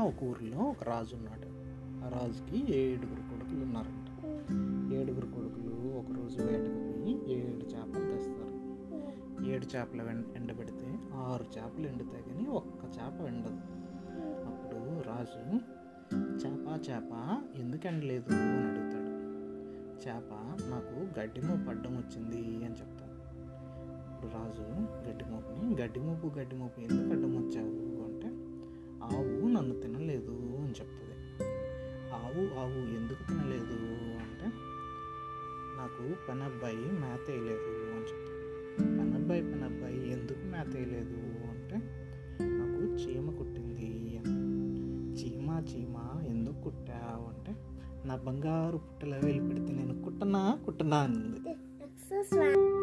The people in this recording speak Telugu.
ఒక ఊరిలో ఒక రాజు ఉన్నాడు ఆ రాజుకి ఏడుగురు కొడుకులు ఉన్నారంట ఏడుగురు కొడుకులు ఒకరోజు వేటకు పోయి ఏడు చేపలు తెస్తారు ఏడు చేపలు వెం- ఎండబెడితే ఆరు చేపలు ఎండుతాయి కానీ ఒక్క చేప ఎండదు అప్పుడు రాజు చేప చేప ఎందుకు ఎండలేదు అని అడుగుతాడు చేప నాకు గడ్డి మోపు అడ్డం వచ్చింది అని చెప్తాడు ఇప్పుడు రాజు గడ్డి మోపుని గడ్డి మోపు గడ్డి మోపు ఎందుకు అడ్డం వచ్చావు అంటే ఆవు నన్ను తినలేదు అని చెప్తుంది ఆవు ఆవు ఎందుకు తినలేదు అంటే నాకు పనబ్బాయి మేత వేయలేదు అని చెప్తాడు పనబ్బాయి పనబ్బాయి ఎందుకు మేత వేయలేదు అంటే నాకు చీమ కుట్టింది అని చీమ చీమ ఎందుకు కుట్టావు అంటే నా బంగారు పుట్టలో వెళ్ళి పెడితే నేను కుట్టనా కుట్టనా అంది Next is one.